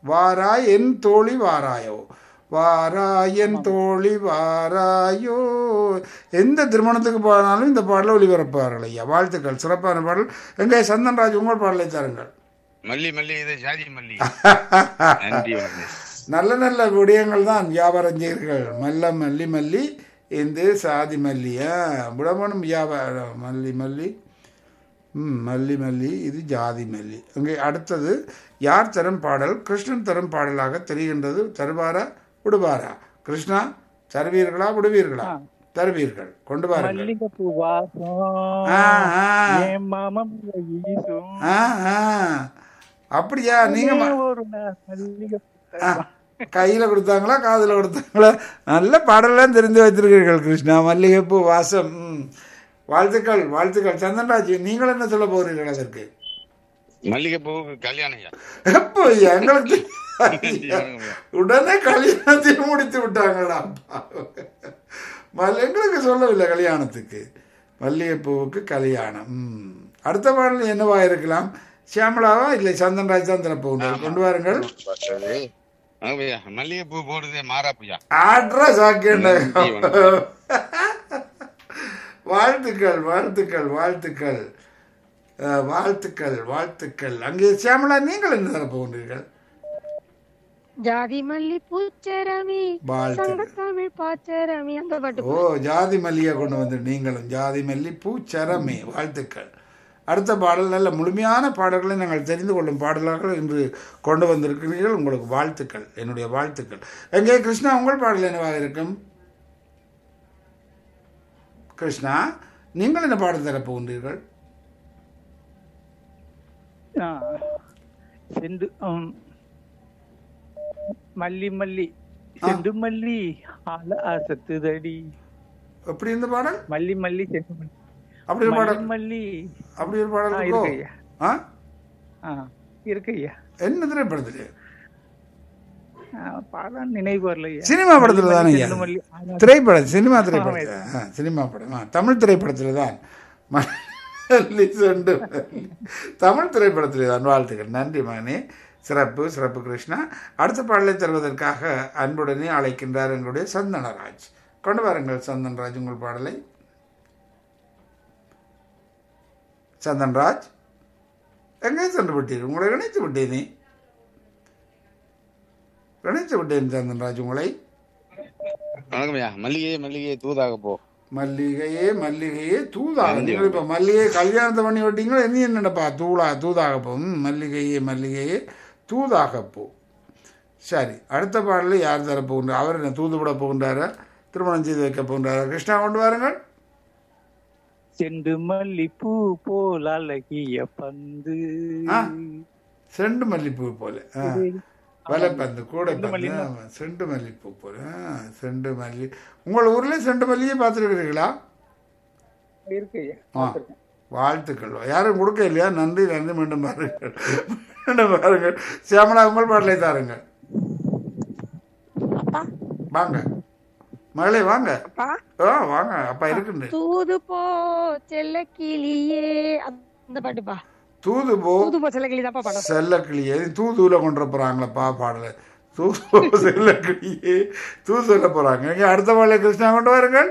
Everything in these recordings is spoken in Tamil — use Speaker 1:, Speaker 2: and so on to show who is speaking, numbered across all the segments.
Speaker 1: வாராய் என் தோழி வாராயோ வாராய் என் தோழி வாராயோ எந்த திருமணத்துக்கு போனாலும் இந்த பாடலை ஒளிபரப்பார்கள் ஐயா வாழ்த்துக்கள் சிறப்பான பாடல் எங்கே சந்தன்ராஜ் உங்கள் பாடலை தாருங்கள்
Speaker 2: மல்லி மல்லி இது ஜாதி மல்லி நன்றி வணக்கம்
Speaker 1: நல்ல நல்ல விடயங்கள் தான் வியாபாரம் செய்கிறீர்கள் மல்ல மல்லி மல்லி இந்த சாதி மல்லியா விடமனும் வியாபாரம் மல்லி மல்லி ம் மல்லி மல்லி இது ஜாதி மல்லி அங்கே அடுத்தது யார் தரும் பாடல் கிருஷ்ணன் தரும் பாடலாக தெரிகின்றது தருவாரா விடுவாரா கிருஷ்ணா தருவீர்களா விடுவீர்களா தருவீர்கள் கொண்டு வாருங்கள்
Speaker 3: மல்லிகைப்பூ வாசம்
Speaker 1: ஆ, ஆ.
Speaker 3: என் மாமம் வீசும்
Speaker 1: ஆ ஆ அப்படியா நீங்க ம-
Speaker 3: ஒரு நாள் மல்லிகைப்பூ
Speaker 1: ஆ, கையில கொடுத்தாங்களா காதுல கொடுத்தாங்களா நல்ல பாடலாம் தெரிந்து வைத்திருக்கிறீர்கள் கிருஷ்ணா மல்லிகைப்பூ வாசம் ம். வாழ்த்துக்கள் வாழ்த்துக்கள் சந்தன்ராஜ் நீங்கள் என்ன சொல்ல போகிறீர்கள் அதற்கு
Speaker 2: மல்லிகை பூவுக்கு கல்யாணம் ஐயா
Speaker 1: எப்போ ஐயா, எங்களுக்கு ஐயா, உடனே கல்யாணத்தையும் முடித்து விட்டாங்கடா மல் எங்களுக்கு சொல்லவில்லை கல்யாணத்துக்கு மல்லிகைப்பூவுக்கு கல்யாணம் ம். அடுத்த பாடல் என்னவா இருக்கலாம் சியாமலாவா இல்லை சந்தன்ராஜ் தான் திறப்போம் கொண்டு வாருங்கள்
Speaker 2: ஆமா ஐயா மல்லிகை பூ போடுதே மாறாப்பையா
Speaker 1: ஆட்ரா சாக்கியண்ட
Speaker 2: நன்றி, வணக்கம்.
Speaker 1: வாழ்த்துக்கள் வாழ்த்துக்கள் வாழ்த்துக்கள் அஹ், வாழ்த்துக்கள் வாழ்த்துக்கள் அங்கே சியாமலா நீங்கள் என்ன தர போகின்றீர்கள்
Speaker 4: ஜாதி மல்லி பூச்சரமி
Speaker 1: வாழ்த்துக்கள்
Speaker 4: சங்கத்தமிழ் பாச்சரமி அந்த பாட்டு
Speaker 1: ஓ ஜாதி மல்லியை கொண்டு வந்து நீங்களும் ஜாதி மல்லி பூச்சரமே வாழ்த்துக்கள் அடுத்த பாடல் நல்ல முழுமையான பாடல்களை நாங்கள் தெரிந்து கொள்ளும் பாடலாக இன்று கொண்டு வந்திருக்கிறீர்கள் உங்களுக்கு வாழ்த்துக்கள் என்னுடைய வாழ்த்துக்கள் எங்கே கிருஷ்ணா உங்கள் பாடல் என்னவாக இருக்கும் கிருஷ்ணா நீங்கள் என்ன பாடல் தரப் போகின்றீர்கள்
Speaker 3: ஆ, செண்டு ம், மல்லி மல்லி செண்டு மல்லி ஆல அசத்துதடி
Speaker 1: எப்படி இந்த பாடல்
Speaker 3: மல்லி மல்லி செண்டு மல்லி
Speaker 1: அப்படி ஒரு பாடல்
Speaker 3: மல்லி மல்லி
Speaker 1: அப்படி ஒரு பாடல்
Speaker 3: ஆ,
Speaker 1: இருக்கோ
Speaker 3: இருக்கு ஐயா.
Speaker 1: ஆ
Speaker 3: ஆ இருக்கு ஐயா
Speaker 1: என்ன திரைப்படத்தில்
Speaker 3: ஆ, பாடம் நினைவு வரல ஐயா
Speaker 1: சினிமா படத்தில் தானே ஐயா
Speaker 3: செண்டு மல்லி ஆல
Speaker 1: திரைப்படம் சினிமா திரைப்படத்தில் ஆ, சினிமா படம் ஆ, தமிழ் திரைப்படத்தில் தான் மல்லி செண்டு மல்லி. தமிழ் திரைப்படத்தில் தான் வாழ்த்துக்கள் நன்றி மகனே சிறப்பு சிறப்பு கிருஷ்ணா அடுத்த பாடலை தருவதற்காக அன்புடனே அழைக்கின்றார் எங்களுடைய சந்தனராஜ் கொண்டு வாருங்கள் சந்தன்ராஜ் உங்கள் பாடலை சந்தன்ராஜ் எங்கே சென்று விட்டீர் உங்களை இணைத்து விட்டேனே இணைத்து விட்டேன் சந்தன்ராஜ் உங்களை
Speaker 2: வணக்கம் ஐயா மல்லிகை மல்லிகை தூதாக போ
Speaker 1: மல்லிகையே மல்லிகையே தூதாக நீங்கள் இப்போ மல்லிகை கல்யாணத்தை பண்ணி விட்டீங்களோ என்ன என்னடப்பா தூளா தூதாக போ ம், மல்லிகையே மல்லிகையே தூதாக போ சரி அடுத்த பாடலில் யார் தர போகின்றார் அவர் என்ன தூதுவிட போகின்றாரா திருமணம் செய்து வைக்க போகின்றாரா கிருஷ்ணா கொண்டு வாருங்கள்
Speaker 3: செண்டு மல்லி பூ போல் அழகிய பந்து
Speaker 1: ஆ. செண்டு மல்லிப்பூ போல ஆ. வலைப்பந்து கூடைப்பந்து ஆமா, செண்டு மல்லிப்பூ போல ஆ, செண்டு மல்லி உங்கள் ஊரில் செண்டு மல்லியே பார்த்துருக்கிறீங்களா
Speaker 3: இருக்கு ஐயா
Speaker 1: ஆ வாழ்த்துக்கள் யாரும் கொடுக்க இல்லையா நன்றி நன்றி மீண்டும் பாருங்கள் மீண்டும் பாருங்கள் சியாமலா உங்கள் பாடலை தாருங்கள்
Speaker 4: அப்பா
Speaker 1: வாங்க மகளே வாங்க
Speaker 4: அப்பா
Speaker 1: ஆ வாங்க அப்பா இருக்குண்டு
Speaker 4: தூது போ செல்ல கிளியே அந்த பாட்டுப்பா
Speaker 1: தூது போ
Speaker 4: தூது போ செல்ல கிளி தான்ப்பா படம்
Speaker 1: செல்ல கிளியே தூதுல கொண்டு போறாங்களப்பா பாடல தூது போ செல்ல கிளியே தூது சொல்ல போறாங்க இங்க அடுத்த பாடலை கிருஷ்ணா கொண்டு வாருங்கள்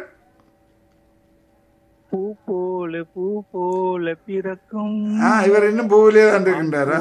Speaker 3: பூ போல பூ போல பிறக்கும்
Speaker 1: ஆ இவர் இன்னும் பூவிலே தான் இருக்கின்றாரா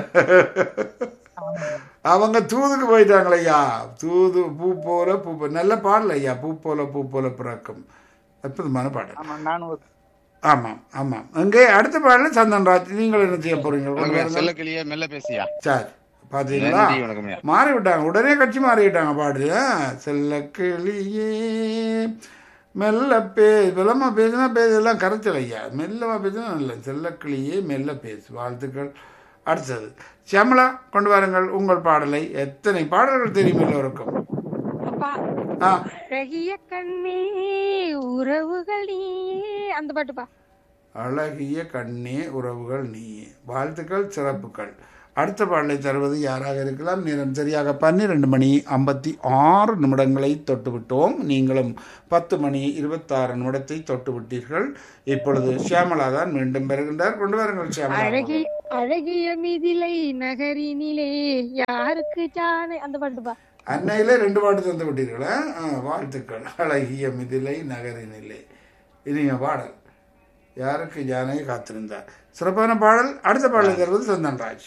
Speaker 1: அவங்க தூதுக்கு போயிட்டாங்களே ஐயா தூது பூ போல பூ போ- நல்ல பாடல் ஐயா பூ போல பூ போல பிறக்கும் அற்புதமான பாடல்
Speaker 3: ஆமா நானும் ஒரு
Speaker 1: ஆமாம் ஆமாம் அங்கே அடுத்த பாடல் சந்தன்ராஜ் நீங்கள் என்ன செய்ய போறீங்க கொண்டு
Speaker 2: வணக்கம் ஐயா.
Speaker 1: வாருங்கள்.
Speaker 2: செல்லக்கிளியே மெல்ல பேசியா
Speaker 1: சரி பார்த்தீங்களா
Speaker 2: நன்றி வணக்கம் ஐயா
Speaker 1: மாறி விட்டாங்க உடனே கட்சி மாறிவிட்டாங்க பாடு ஆ, செல்லக்கிளியே மெல்ல பே விளமா பேசினா பேசலாம் கரைச்சல் ஐயா மெல்லமா பேசினா நல்ல செல்லக்கிளியே மெல்ல பேசு வாழ்த்துக்கள் அடுத்தது சியாமலா கொண்டு வாருங்கள் உங்கள் பாடலை எத்தனை பாடல்கள் தெரியும் எல்லோருக்கும்
Speaker 4: அப்பா
Speaker 1: ஆ
Speaker 4: அழகிய கண்ணே உறவுகள் நீயே அந்த பாட்டுப்பா
Speaker 1: அழகிய கண்ணே உறவுகள் நீ வாழ்த்துக்கள் சிறப்புகள் அடுத்த பாடலை தருவது யாராக இருக்கலாம் நேரம் சரியாக பன்னிரெண்டு மணி ஐம்பத்தி ஆறு நிமிடங்களை தொட்டுவிட்டோம் நீங்களும் பத்து மணி இருபத்தாறு நிமிடத்தை தொட்டு விட்டீர்கள் இப்பொழுது ஷியாமலா தான் மீண்டும் பெறுகின்றார் கொண்டு வாருங்கள் ஷியாமலா
Speaker 4: அழகி அழகிய மிதிலை நகரினிலே யாருக்கு ஜானை அந்த பாட்டுப்பா
Speaker 1: அன்னையிலே ரெண்டு பாட்டு தந்து விட்டீர்களா ஆ, வாழ்த்துக்கள் அழகிய மிதிலை நகரினிலே இனிய பாடல் யாருக்கு யானை காத்திருந்தார் சிறப்பான பாடல் அடுத்த பாடலை தருவது சந்தன்ராஜ்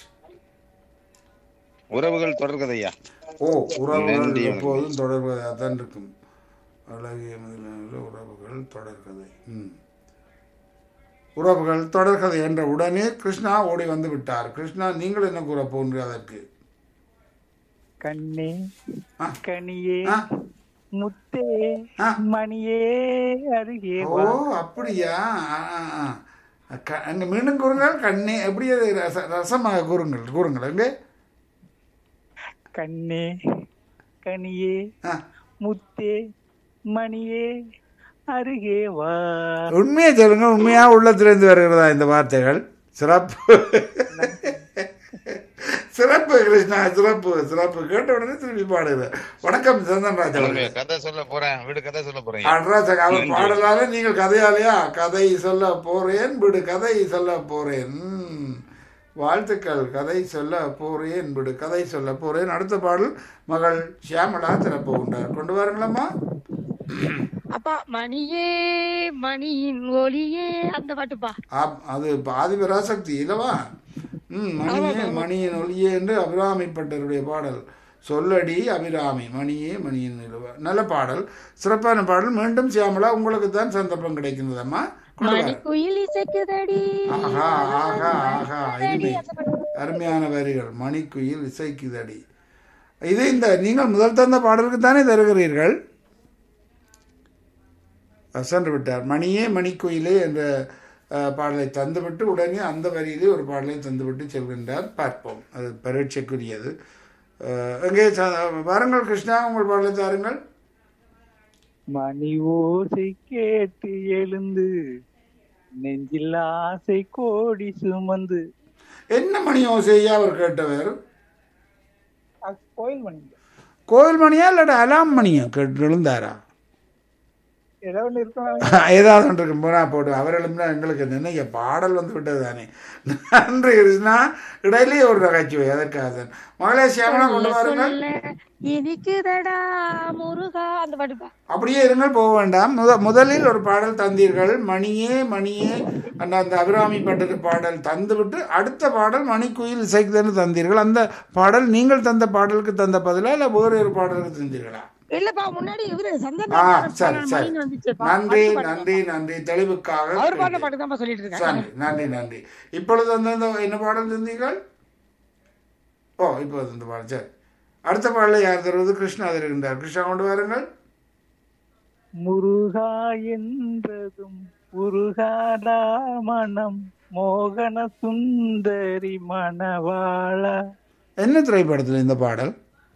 Speaker 2: உறவுகள் தொடர்கதையா
Speaker 1: ஓ உறவுகள்
Speaker 2: நன்றி வணக்கம்.
Speaker 1: எப்போதும் தொடர்கதையாக தான் இருக்கும் அழகிய முதலில் உறவுகள் தொடர்கதை ம் உறவுகள் தொடர்கதை என்ற உடனே கிருஷ்ணா ஓடி வந்து விட்டார் கிருஷ்ணா நீங்கள் என்ன கூற போன்றீர்கள் அதற்கு
Speaker 3: கண்ணே
Speaker 1: ஆ.
Speaker 3: கனியே
Speaker 1: ஆ
Speaker 3: முத்தே
Speaker 1: ஆ.
Speaker 3: மணியே அருகே
Speaker 1: ஓ
Speaker 3: வா
Speaker 1: அப்படியா ஆ, ஆ, ஆ. க- அங்க மீண்டும் கூறுங்கள் கண்ணே எப்படி அது ரச ரசமாக கூறுங்கள் கூறுங்கள் அங்கே
Speaker 3: கண்ணே கனியே
Speaker 1: ஆ
Speaker 3: முத்தே மணியே அருகே வா
Speaker 1: உண்மையை சொல்லுங்க உண்மையா உள்ளத்திலிருந்து வருகிறதா இந்த வார்த்தைகள் சிறப்பு சிறப்பு கிருஷ்ணா சிறப்பு சிறப்பு கேட்ட உடனே திருப்பி பாடுகிறார் வணக்கம் சந்தன்ராஜ் அவர்களே
Speaker 2: கதை சொல்ல போறேன் வீடு கதை சொல்ல போறேன்
Speaker 1: அட்ராஜ் அவர் பாடலால நீங்கள் கதையாலையா கதை சொல்ல போறேன் விடு கதை சொல்ல போறேன் ம். வாழ்த்துக்கள் கதை சொல்ல போறேன் விடு கதை சொல்ல போறேன் அடுத்த பாடல் மகள் ஷியாமலா திறப்பு உண்டார் கொண்டு வாருங்களம்மா
Speaker 4: அப்பா மணியே மணியின் ஒளியே அந்த பாட்டுப்பா
Speaker 1: ஆம், அது ஆதிபராசக்தி இல்லவா ம் மணியே மணியின் ஒளியே என்று அபிராமிப்பட்டருடைய பாடல் சொல்லடி அபிராமி மணியே மணியின் நிலவ நல்ல பாடல் சிறப்பான பாடல் மீண்டும் சியாமலா உங்களுக்கு தான் சந்தர்ப்பம் கிடைக்கின்றதம்மா கொண்டு வாருங்கள்.
Speaker 4: மணிக்குயில் இசைக்குதடி
Speaker 1: ஆஹா ஆஹா ஆஹா இனிமை
Speaker 4: அந்த பாட்டு.
Speaker 1: அருமையான வரிகள் மணிக்குயில் இசைக்குதடி இது இந்த நீங்கள் முதல் தந்த பாடலுக்கு தானே தருகிறீர்கள் அஹ் சென்று விட்டார் மணியே மணிக்குயிலே என்ற அஹ், பாடலை தந்துவிட்டு உடனே அந்த வரியிலே ஒரு பாடலை தந்துவிட்டு செல்கின்றார் பார்ப்போம் அது பரீட்சைக்குரியது அஹ், எங்கே ச- வாருங்கள் கிருஷ்ணா உங்கள் பாடலை தாருங்கள்
Speaker 3: மணி ஓசை கேட்டு எழுந்து நெஞ்சில் ஆசை கோடி சுமந்து
Speaker 1: என்ன மணி ஓசையா அவர் கேட்டவர்
Speaker 3: அ, கோயில் மணி
Speaker 1: கோவில் மணியா இல்லாட்ட அலாம் மணியா கேட்டு எழுந்தாரா
Speaker 3: ஏதோ ஒண்ணு இருக்கலாம்
Speaker 1: ஏதாவது ஒன்று இருக்கும் போனா போட்டு அவர் எழுந்தா எங்களுக்கு நினைக்க பாடல் வந்து விட்டது தானே நன்றி கிருஷ்ணா இடையிலேயே ஒரு நகைச்சுவை அதற்காக தான் மகளே சியாமலா கொண்டு வாருங்கள்
Speaker 4: சொல்ல இனிக்குதடா முருகா அந்த பாட்டுப்பா
Speaker 1: அப்படியே இருங்கள் போக வேண்டாம் முத முதலில் ஒரு பாடல் தந்தீர்கள் மணியே மணியே அந்த அந்த அபிராமி பட்டது பாடல் தந்துவிட்டு அடுத்த பாடல் மணிக்குயில் இசைக்குதுன்னு தந்தீர்கள் அந்த பாடல் நீங்கள் தந்த பாடலுக்கு தந்த பதிலா இல்லை வேறு ஒரு பாடலுக்கு தந்தீர்களா
Speaker 4: இல்லப்பா முன்னாடி இவரு சந்தன்
Speaker 1: ஆ
Speaker 4: ராஜா
Speaker 1: சரி
Speaker 4: பாடல்
Speaker 1: சரி
Speaker 4: மணின்னு வந்துச்சுப்பா.
Speaker 1: நன்றி
Speaker 4: அடுத்த பாட்டு.
Speaker 1: நன்றி நன்றி தெளிவுக்காக
Speaker 4: அவர் பாடின பாட்டு தான்ப்பா சொல்லிட்டு இருக்கேன்
Speaker 1: சரி நன்றி நன்றி இப்பொழுது அந்த இந்த என்ன பாடல் தந்தீர்கள் ஓ இப்போ இந்த பாடல் சரி அடுத்த பாடலை யார் தருவது கிருஷ்ணா தருகின்றார் கிருஷ்ணா கொண்டு வாருங்கள்
Speaker 3: முருகா என்றதும் முருகாடா மனம் மோகன சுந்தரி மணவாளா
Speaker 1: என்ன திரைப்படத்தில் இந்த பாடல்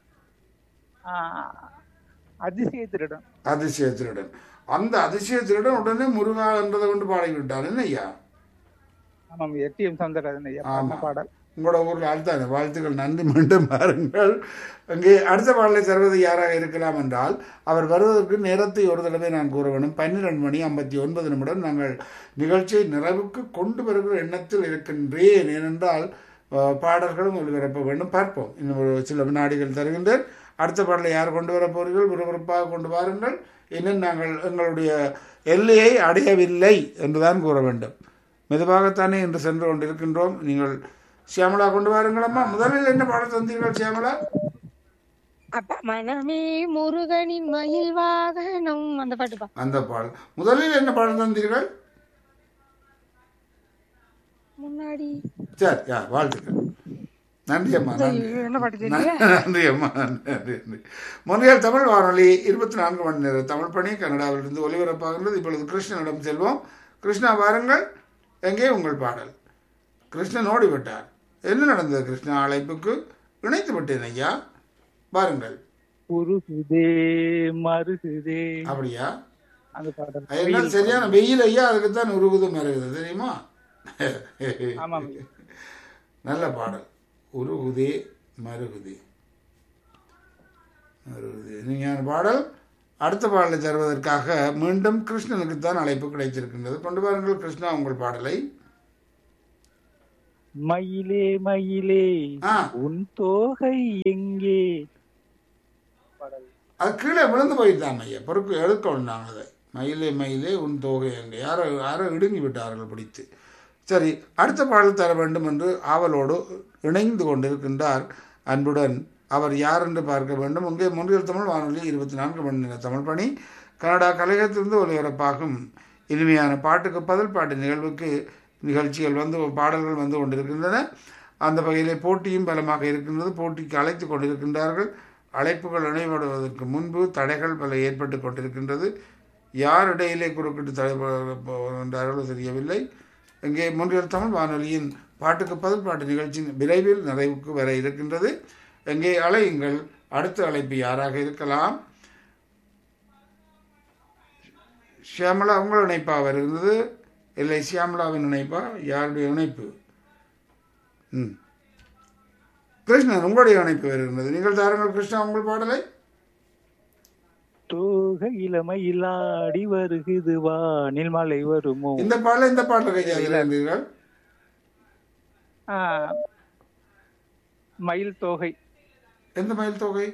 Speaker 3: ஆ, அதிசய திருடன்
Speaker 1: அதிசயத்திருடன் அந்த அதிசயத்திருடன் உடனே முருகா என்றதை கொண்டு பாடிவிட்டான் என்ன ஐயா
Speaker 3: ஆமாம் எட்டிஎம் சவுந்தரராஜன் ஐயா பாடின பாடல்
Speaker 1: உங்களோட ஊரில் ஆழ்த்தான வாழ்த்துக்கள் நன்றி மீண்டும் பாருங்கள் அங்கே அடுத்த பாடலை தருவது யாராக இருக்கலாம் என்றால் அவர் வருவதற்கு நேரத்தை ஒரு தடவை நான் கூற வேண்டும் பன்னிரெண்டு மணி ஐம்பத்தி ஒன்பது நிமிடம் நாங்கள் நிகழ்ச்சியை நிறைவுக்கு கொண்டு வருகிற எண்ணத்தில் இருக்கின்றேன் ஏனென்றால் அஹ், பாடல்களும் ஒளிபரப்ப வேண்டும் பார்ப்போம் இன்னும் ஒரு சில வினாடிகள் தருகின்றேன் அடுத்த பாடலை யார் கொண்டு வர போறீர்கள் விறுவிறுப்பாக கொண்டு வாருங்கள் இன்னும் நாங்கள் எங்களுடைய எல்லையை அடையவில்லை என்றுதான் கூற வேண்டும் மெதுவாகத்தானே இன்று சென்று கொண்டிருக்கின்றோம் நீங்கள் சியாமலா கொண்டு வாருங்களம்மா முதலில் என்ன பாடம் தந்தீர்கள் சியாமலா
Speaker 4: அப்பா மனமே முருகனின் மயில் வாகனம் அந்த பாட்டுப்பா
Speaker 1: அந்த பாடல் முதலில் என்ன பாடம் தந்தீர்கள்
Speaker 4: முன்னாடி
Speaker 1: சரி யா வாழ்த்துக்கள் நன்றி அம்மா நன்றி
Speaker 4: என்ன பாட்டு தெரியல
Speaker 1: நன்றி அம்மா நன்றி நன்றி மொழியால் தமிழ் வானொலி இருபத்தி நான்கு மணி நேரம் தமிழ் பணி கனடாவிலிருந்து ஒலிபரப்பாகின்றது இப்பொழுது கிருஷ்ணனிடம் செல்வோம் கிருஷ்ணா வாருங்கள் எங்கே உங்கள் பாடல் கிருஷ்ணன் ஓடிவிட்டார் என்ன நடந்தது கிருஷ்ணா அழைப்புக்கு இணைத்து விட்டேன் ஐயா பாருங்கள்
Speaker 3: உருகுதே மருகுதே
Speaker 1: அப்படியா
Speaker 3: அந்த பாடல்
Speaker 1: அதெல்லாம் சரியான வெயில் ஐயா அதுக்கு தான் உருகுது மறையுது தெரியுமா
Speaker 3: ஆமாம்
Speaker 1: நல்ல பாடல் உருகுதே மருகுதே மருகுதே நீங்கள் பாடல் அடுத்த பாடலை தருவதற்காக மீண்டும் கிருஷ்ணனுக்கு தான் அழைப்பு கிடைத்திருக்கின்றது கொண்டு வாருங்கள் கிருஷ்ணா உங்கள் பாடலை
Speaker 3: மயிலே மயிலே
Speaker 1: ஆ
Speaker 3: உன் தோகை எங்கே
Speaker 1: அது கீழே விழுந்து போயிட்டான் ஐயா பொறுப்பு எடுக்கணும் நாங்கள் அதை மயிலே மயிலே உன் தோகை அங்கே யாரோ யாரோ இடுங்கி விட்டார்கள் பிடித்து சரி அடுத்த பாடல் தர வேண்டும் என்று ஆவலோடு இணைந்து கொண்டிருக்கின்றார் அன்புடன் அவர் யார் என்று பார்க்க வேண்டும் இங்கே முன்றியல் தமிழ் வானொலி இருபத்தி நான்கு மணி நேர தமிழ் பணி கனடா கலையகத்திலிருந்து ஒலிபரப்பாகும் இனிமையான பாட்டுக்கு பதில் பாட்டு நிகழ்வுக்கு நிகழ்ச்சிகள் வந்து பாடல்கள் வந்து கொண்டிருக்கின்றன அந்த வகையிலே போட்டியும் பலமாக இருக்கின்றது போட்டிக்கு அழைத்து கொண்டிருக்கின்றார்கள் அழைப்புகள் இணைபடுவதற்கு முன்பு தடைகள் பல ஏற்பட்டு கொண்டிருக்கின்றது யார் இடையிலே குறுக்கிட்டு தடைபடுகின்றார்களோ தெரியவில்லை இங்கே முன்றியல் தமிழ் வானொலியின் பாட்டுக்கு பதில் பாட்டு நிகழ்ச்சி விரைவில் நிறைவுக்கு வர இருக்கின்றது எங்கே அழையுங்கள் அடுத்த அழைப்பு யாராக இருக்கலாம் ஷியாமலா உங்கள் இணைப்பா வருகிறது இல்லை ஷியாமலாவின் இணைப்பா யாருடைய இணைப்பு ம் கிருஷ்ணன் உங்களுடைய இணைப்பு வருகின்றது நீங்கள் தாருங்கள் கிருஷ்ணா உங்கள் பாடலை
Speaker 3: தோகை இளமையிலாடி வருகுது வானில் மலை வருமோ
Speaker 1: இந்த பாடலை இந்த பாடலை கையாகிறீர்கள்
Speaker 3: ஆ, மயில் தோகை
Speaker 1: எந்த மயில் தொகை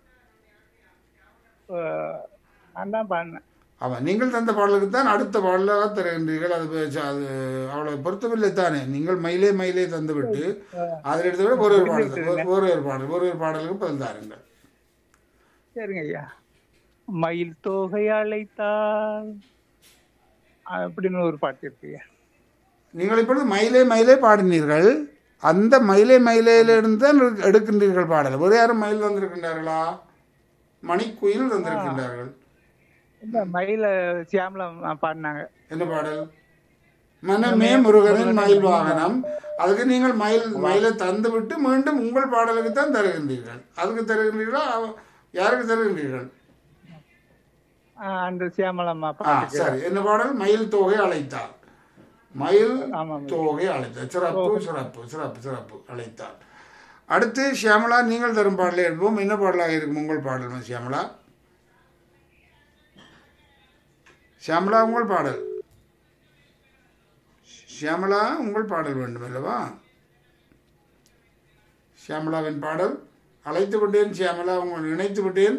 Speaker 3: ஆ, நான் தான் பாடினேன்
Speaker 1: ஆமாம் நீங்கள் தந்த பாடலுக்கு தான் அடுத்த பாடலாக தருகின்றீர்கள் அது பே- அது அவ்வளோ பொருத்தமில்லை தானே நீங்கள் மயிலே மயிலே தந்துவிட்டு அதில் எடுத்து விட ஒரு ஒரு பாடல் ஒரு- ஒரு ஒரு பாடல் ஒரு ஒரு பாடலுக்கு பதில் தாருங்கள்
Speaker 3: சரிங்க ஐயா மயில் தோகை அழைத்தால் அப்படின்னு ஒரு பாட்டு இருக்கு ஐயா
Speaker 1: நீங்கள் இப்பொழுது மயிலே மயிலே பாடினீர்கள் அந்த மயிலே மயிலேலிருந்து தான் எடுக்க- எடுக்கின்றீர்கள் பாடல் வேறு யாரும் மயில் வந்திருக்கின்றார்களா மணிக்குயில் வந்திருக்கின்றார்கள்
Speaker 3: இந்த மயில சியாமலா பாடினாங்க
Speaker 1: என்ன பாடல் மனமே முருகனின் மயில் வாகனம் அதுக்கு நீங்கள் மயில் மயிலை தந்து விட்டு மீண்டும் உங்கள் பாடலுக்கு தான் தருகின்றீர்கள் அதுக்கு தருகின்றீர்களா அவ- யாருக்கு தருகின்றீர்கள்
Speaker 3: ஆ, அந்த சியாமலம்மா
Speaker 1: ஆ
Speaker 3: பாட்டு
Speaker 1: சரி என்ன பாடல் மயில் தொகை அழைத்தார் மயில்
Speaker 3: ஆமாம்.
Speaker 1: தொகை அழைத்தார் சிறப்பு சிறப்பு சிறப்பு சிறப்பு அழைத்தார் அடுத்து ஷியாமலா நீங்கள் தரும் பாடலை எடுப்போம் என்ன பாடலாக இருக்கும் உங்கள் பாடல் ஷியாமலா ஷியாமலா உங்கள் பாடல் ஷியாமலா உங்கள் பாடல் வேண்டும் அல்லவா ஷியாமலாவின் பாடல் அழைத்து விட்டேன் ஷியாமலா உங்கள் நினைத்து விட்டேன்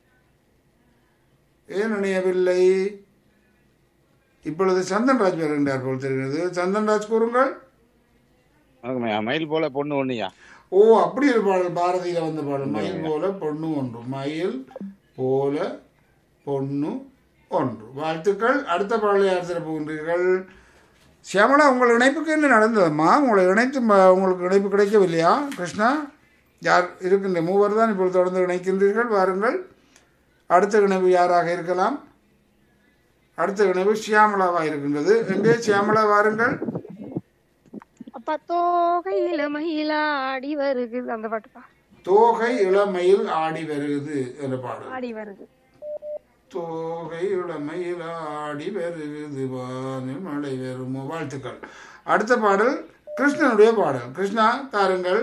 Speaker 1: ஏன் இணையவில்லை இப்பொழுது சந்தன்ராஜ் வருகின்றார் போல் தெரிகிறது சந்தன்ராஜ் கூறுங்கள்
Speaker 2: வணக்கம்ய்யா. மயில் போல பொண்ணு ஒண்ணுயா
Speaker 1: ஓ அப்படி ஒரு பாடல் பாரதியில வந்த பாடல் மயில் போல பொண்ணு ஒன்று மயில் போல பொண்ணு ஒன்று வாழ்த்துக்கள் அடுத்த பாடலை யார் தர போகின்றீர்கள் சியாமலா உங்கள் இணைப்புக்கு என்ன நடந்ததம்மா உங்களை இணைத்து ம- உங்களுக்கு இணைப்பு கிடைக்கவில்லையா கிருஷ்ணா யார் இருக்கின்ற மூவர் தான் இப்பொழுது தொடர்ந்து இணைக்கின்றீர்கள் வாருங்கள் அடுத்த இணைப்பு யாராக இருக்கலாம் அடுத்த இணைப்பு சியாமலாவாக இருக்கின்றது எங்கே சியாமலா வாருங்கள்
Speaker 4: அப்பா தோகையில மயிலாடி வருகுது அந்த பாட்டுப்பா
Speaker 1: தோகை இளமையில் ஆடி வருகிறது என்ற பாடல்
Speaker 4: ஆடி வருது
Speaker 1: தோகை இளமையில் ஆடி வருகிறது வானில் மழை வருமோ வாழ்த்துக்கள் அடுத்த பாடல் கிருஷ்ணனுடைய பாடல் கிருஷ்ணா தாருங்கள்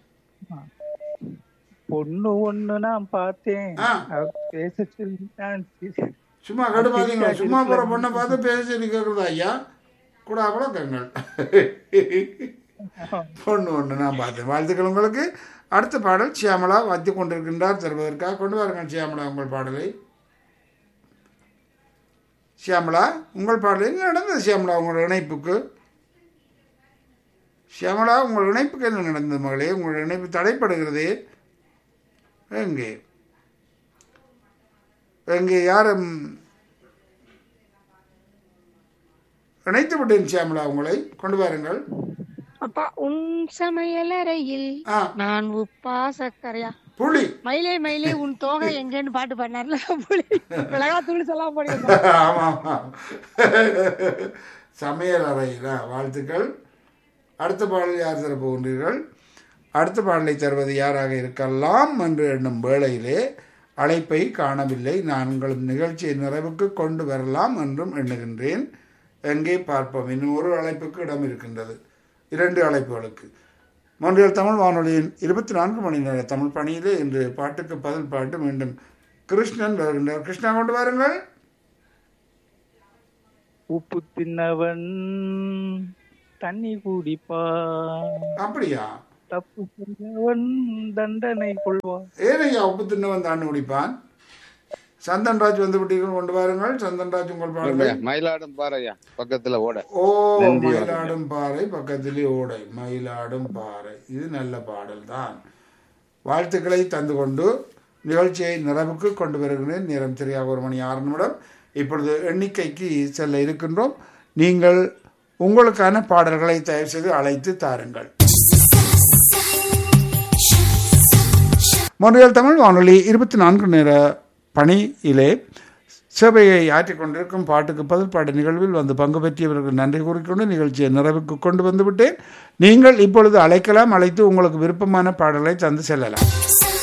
Speaker 3: பொண்ணு ஒண்ணு நான் பார்த்தேன்
Speaker 1: ஆ.
Speaker 3: அவ பேச சொல்லி நான் சி-
Speaker 1: சும்மா கடுப்பாதீங்க சும்மா போற பொண்ணை பார்த்து பேச சொல்லி கேட்குறதா ஐயா கூட கங்கள் பொண்ணு ஒன்று நான் பார்த்தேன் வாழ்த்துக்கள் உங்களுக்கு அடுத்த பாடல் சியாமலா வத்தி கொண்டிருக்கின்றார் தருவதற்காக கொண்டு வாருங்கள் சியாமலா உங்கள் பாடலை சியாமலா உங்கள் பாடல் என்ன நடந்தது சியாமலா உங்கள் இணைப்புக்கு சியாமலா உங்கள் இணைப்புக்கு என்ன நடந்தது மகளே உங்கள் இணைப்பு தடைப்படுகிறதே எங்கே எங்கே யாரும் இணைத்து விட்டேன் சியாமலா உங்களை கொண்டு வாருங்கள்
Speaker 4: அப்பா உன் சமையலறையில்
Speaker 1: ஆ
Speaker 4: நான் உப்பா சக்கரையா
Speaker 1: புள்ளி
Speaker 4: மயிலே மயிலே உன் தோகை எங்கேன்னு பாட்டு பண்ணார்ல புலி மிளகா தூள் சொல்லாம போடுங்க
Speaker 1: ஆமாம் ஆமாம் சமையல் அறையிலா வாழ்த்துக்கள் அடுத்த பாடல் யார் தர போகின்றீர்கள் அடுத்த பாடலை தருவது யாராக இருக்கலாம் என்று எண்ணும் வேளையிலே அழைப்பை காணவில்லை நான் உங்கள் நிகழ்ச்சியை நிறைவுக்கு கொண்டு வரலாம் என்றும் எண்ணுகின்றேன் எங்கே பார்ப்போம் இன்னும் ஒரு அழைப்புக்கு இடம் இருக்கின்றது இரண்டு அழைப்புகளுக்கு மொன்றியல் தமிழ் வானொலியின் இருபத்தி நான்கு மணி நேர தமிழ் பணியிலே இன்று பாட்டுக்கு பதில் பாட்டு மீண்டும் கிருஷ்ணன் வருகின்றார் கிருஷ்ணா கொண்டு வாருங்கள்
Speaker 3: உப்பு தின்னவன் தண்ணி குடிப்பான்
Speaker 1: அப்படியா
Speaker 3: தப்பு செஞ்சவன் தண்டனை கொள்வான்
Speaker 1: ஏனையா உப்பு தின்னவன் தாண்டி முடிப்பான் சந்தன்ராஜ் வந்து விட்டீர்கள் கொண்டு வாருங்கள் சந்தன்ராஜ் உங்கள் பாடலை
Speaker 2: மயிலாடும் பாறையா பக்கத்துல ஓட
Speaker 1: ஓ மயிலாடும் பாறை பக்கத்திலே ஓடை மயிலாடும் பாறை இது நல்ல பாடல் தான் வாழ்த்துக்களை தந்து கொண்டு நிகழ்ச்சியை நிறைவுக்கு கொண்டு வருகிறேன் நேரம் சரியாக ஒரு மணி ஆறு நிமிடம் இப்பொழுது எண்ணிக்கைக்கு செல்ல இருக்கின்றோம் நீங்கள் உங்களுக்கான பாடல்களை தயவு செய்து அழைத்து தாருங்கள் மொழியல் தமிழ் வானொலி இருபத்தி நான்கு நேர பணியிலே சேவையை ஆற்றிக் கொண்டிருக்கும் பாட்டுக்கு பதில் பாட்டு நிகழ்வில் வந்து பங்கு பெற்றியவர்கள் நன்றி கூறிக்கொண்டு நிகழ்ச்சியை நிறைவுக்கு கொண்டு வந்து விட்டேன் நீங்கள் இப்பொழுது அழைக்கலாம் அழைத்து உங்களுக்கு விருப்பமான பாடலை தந்து செல்லலாம்